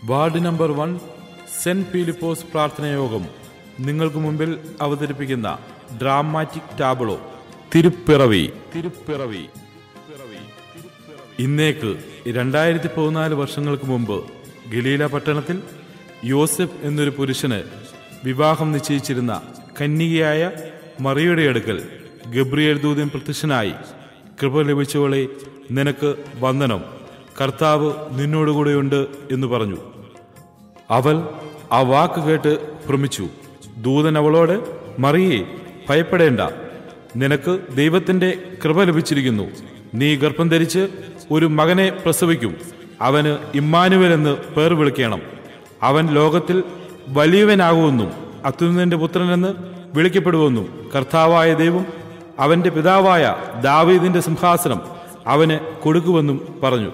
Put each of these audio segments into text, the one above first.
ward number one Saint Peelipose പ്രാർത്ഥനയോഗം നിങ്ങൾക്ക് മുമ്പിൽ അവതരിപ്പിക്കുന്ന ഡ്രാമാറ്റിക് ടാബിളോ തിരുപ്പിറവി തിരുപ്പിറവി ഇന്നേക്ക് രണ്ടായിരത്തി പതിനാല് വർഷങ്ങൾക്ക് മുമ്പ് ഗലീല പട്ടണത്തിൽ യോസഫ് എന്നൊരു പുരുഷന് വിവാഹം നിശ്ചയിച്ചിരുന്ന കന്യകയായ മറിയുടെ അടുക്കൽ ഗബ്രിയേൽ ദൂതൻ പ്രത്യക്ഷനായി കൃപ ലഭിച്ചവളെ നിനക്ക് വന്ദനം കർത്താവ് നിന്നോടുകൂടെയുണ്ട് എന്ന് പറഞ്ഞു അവൾ ആ വാക്ക് കേട്ട് ഭ്രമിച്ചു ദൂതൻ അവളോട് മറിയേ ഭയപ്പെടേണ്ട നിനക്ക് ദൈവത്തിന്റെ കൃപ ലഭിച്ചിരിക്കുന്നു നീ ഗർഭം ധരിച്ച് ഒരു മകനെ പ്രസവിക്കും അവന് ഇമ്മാനുവൽ എന്ന് പേർ വിളിക്കണം അവൻ ലോകത്തിൽ വലിയവനാകുമെന്നും അത്യുന്നതിന്റെ പുത്രനെന്ന് വിളിക്കപ്പെടുമെന്നും കർത്താവായ ദൈവം അവന്റെ പിതാവായ ദാവീദിന്റെ സിംഹാസനം അവന് കൊടുക്കുമെന്നും പറഞ്ഞു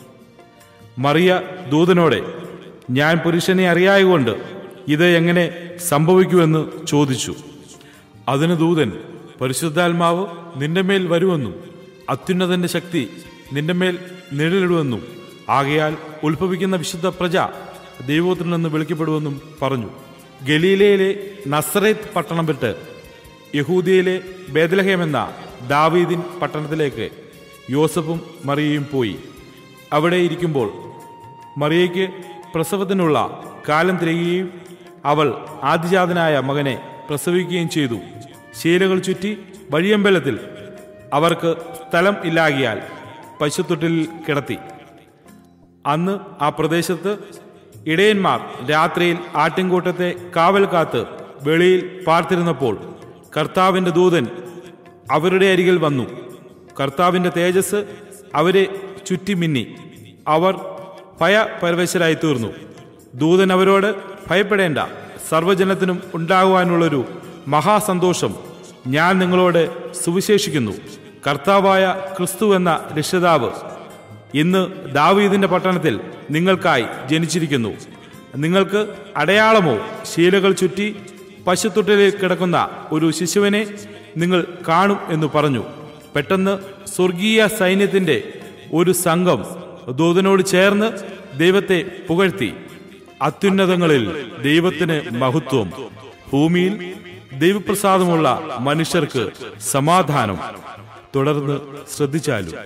മറിയ ദൂതനോടെ ഞാൻ പുരുഷനെ അറിയായകൊണ്ട് ഇത് എങ്ങനെ സംഭവിക്കുമെന്ന് ചോദിച്ചു അതിന് ദൂതൻ പരിശുദ്ധാത്മാവ് നിന്റെ മേൽ വരുമെന്നും അത്യുന്നതന്റെ ശക്തി നിന്റെ മേൽ നിഴലിടുമെന്നും ആകയാൽ ഉത്ഭവിക്കുന്ന വിശുദ്ധ പ്രജ ദൈവോത്രനെന്ന് വിളിക്കപ്പെടുമെന്നും പറഞ്ഞു ഗലീലയിലെ നസറേത്ത് പട്ടണം വിട്ട് യഹൂദിയയിലെ ബേദലഹേം എന്ന ദാവീദിൻ പട്ടണത്തിലേക്ക് യോസഫും മറിയയും പോയി അവിടെ ഇരിക്കുമ്പോൾ മറിയയ്ക്ക് പ്രസവത്തിനുള്ള കാലം തിരയുകയും അവൾ ആദിജാതനായ മകനെ പ്രസവിക്കുകയും ചെയ്തു ശീലകൾ ചുറ്റി വഴിയമ്പലത്തിൽ അവർക്ക് സ്ഥലം ഇല്ലാകിയാൽ പശുത്തൊട്ടിൽ കിടത്തി അന്ന് ആ പ്രദേശത്ത് ഇടയന്മാർ രാത്രിയിൽ ആട്ടിൻകൂട്ടത്തെ കാവൽ കാത്ത് വെളിയിൽ പാർത്തിരുന്നപ്പോൾ കർത്താവിന്റെ ദൂതൻ അവരുടെ അരികിൽ വന്നു കർത്താവിന്റെ തേജസ് അവരെ ചുറ്റി മിന്നി അവർ ഭയപരവശരായി തീർന്നു ദൂതൻ അവരോട് ഭയപ്പെടേണ്ട സർവ്വജനത്തിനും ഉണ്ടാകുവാനുള്ളൊരു മഹാസന്തോഷം ഞാൻ നിങ്ങളോട് സുവിശേഷിക്കുന്നു കർത്താവായ ക്രിസ്തു എന്ന രക്ഷിതാവ് ഇന്ന് ദാവീദിന്റെ പട്ടണത്തിൽ നിങ്ങൾക്കായി ജനിച്ചിരിക്കുന്നു നിങ്ങൾക്ക് അടയാളമോ ശീലകൾ ചുറ്റി പശുത്തൊട്ടിലിൽ കിടക്കുന്ന ഒരു ശിശുവിനെ നിങ്ങൾ കാണും എന്ന് പറഞ്ഞു പെട്ടെന്ന് സ്വർഗീയ സൈന്യത്തിന്റെ ഒരു സംഘം ദൂതനോട് ചേർന്ന് ദൈവത്തെ പുകഴ്ത്തി അത്യുന്നതങ്ങളിൽ ദൈവത്തിന് മഹത്വം ഭൂമിയിൽ ദൈവപ്രസാദമുള്ള മനുഷ്യർക്ക് സമാധാനം തുടർന്ന് ശ്രദ്ധിച്ചാലും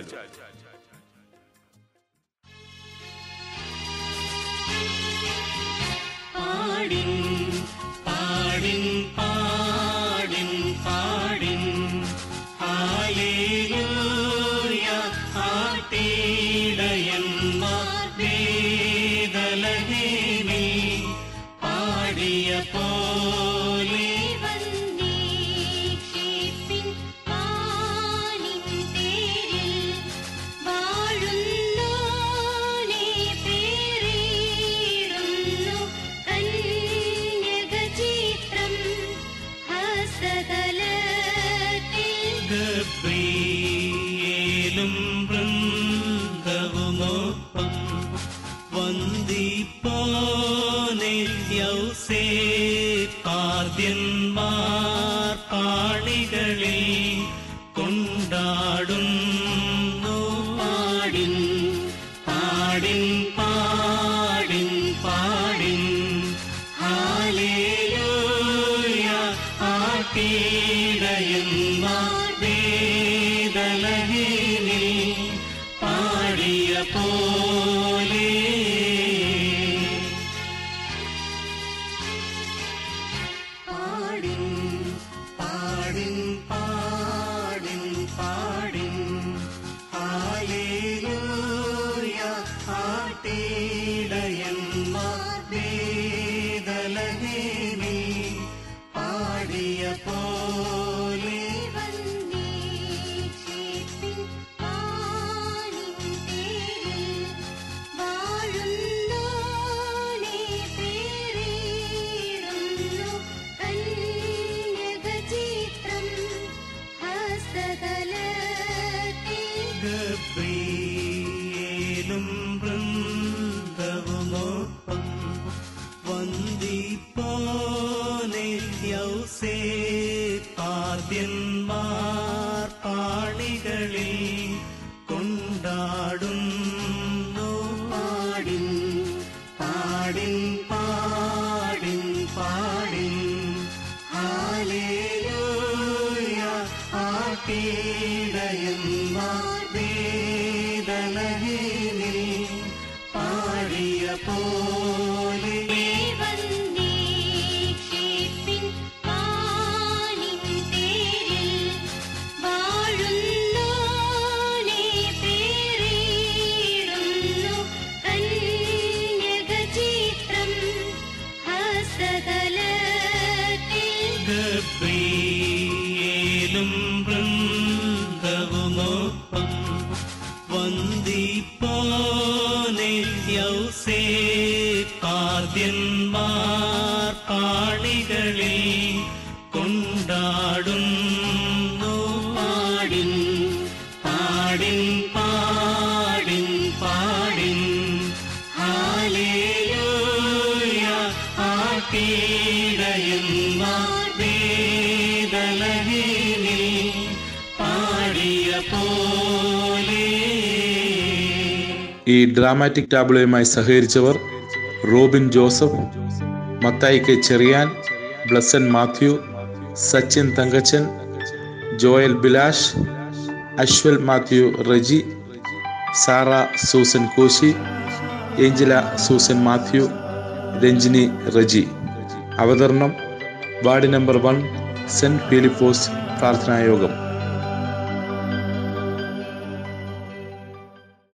പാടിൻ പാടിൻ പാടിൻ പാടിൻ ഹാലേലൂയ ആട്ടിടയന്മാർ വേദലഹേമി പാടിയ പോലെ വന്ദീക്ഷിപ്പിൻ പാലിൻ പേരിൽ വാഴുന്നോനെ പേരിടുന്നു കന്യകചിത്രം ഹസ്തതലത്തിൽ ഗബ്രിയേലും വൃന്ദവുമൊപ്പം വന്ദിപ്പോനെസ്യൗസേ പാദ്യന്മാർ പാളികളിൽ കൊണ്ടാടുന്നു പാടിൻ പാടിൻ പാടിൻ പാടിൻ ഹാലേലൂയ ആട്ടിടയന്മാർ വേദലഹേനിൽ പാടിയ പോലെ പാടിൻ പാടിൻ പാടിൻ പാടിൻ ഹാലേലൂയ ആട്ടിടയന്മാർ വേദലഹേമി പാടിയ പോലെ വന്ദീക്ഷിപ്പിൻ പാലിൻ പേരിൽ വാഴുന്നോനെ പേരിടുന്നു കന്യകചിത്രം ഹസ്തതലത്തിൽ ഗബ്രിയേലും വൃന്ദവുമൊപ്പം വന്ദിപ്പോനെസ്യൗസേ പാദ്യന്മാർ പാളികളിൽ കൊണ്ടാടുന്നു പാടിൻ പാടിൻ ആട്ടിടയന്മാർ വേദനഹീനിൽ പാടിയ പോലെ വന്ദേഷിപ്പിൻ വാനിൻ തേരിൽ വാഴുന്നോനെ പേരിടുന്നു കന്യകചിത്രം ഹസ്തതലത്തിൽ ഗബ്രിയേലും വൃന്ദവുമൊപ്പം വന്ദിപ്പോനെ യൗസേ പാദ്യന്മാർ പാളികളിൽ കൊണ്ടാടുന്നു പാടിൻ പാടിൻ പാടിൻ പാടിൻ ഹാലേലൂയ ആട്ടിടയന്മാർ വേദലഹീനിൽ പാടിയ പോലെ ഈ ഡ്രാമാറ്റിക് ടാബ്ലോയുമായി സഹകരിച്ചവർ റോബിൻ ജോസഫ് മത്തായി കെ ചെറിയാൻ ബ്ലസൻ മാത്യു സച്ചിൻ തങ്കച്ചൻ ജോയൽ ബിലാഷ് അശ്വൽ മാത്യു റജി സാറ സൂസൻ കോശി ഏഞ്ചല സൂസൻ മാത്യു രഞ്ജിനി റജി അവതരണം ward number one Saint Philipose പ്രാർത്ഥനായോഗം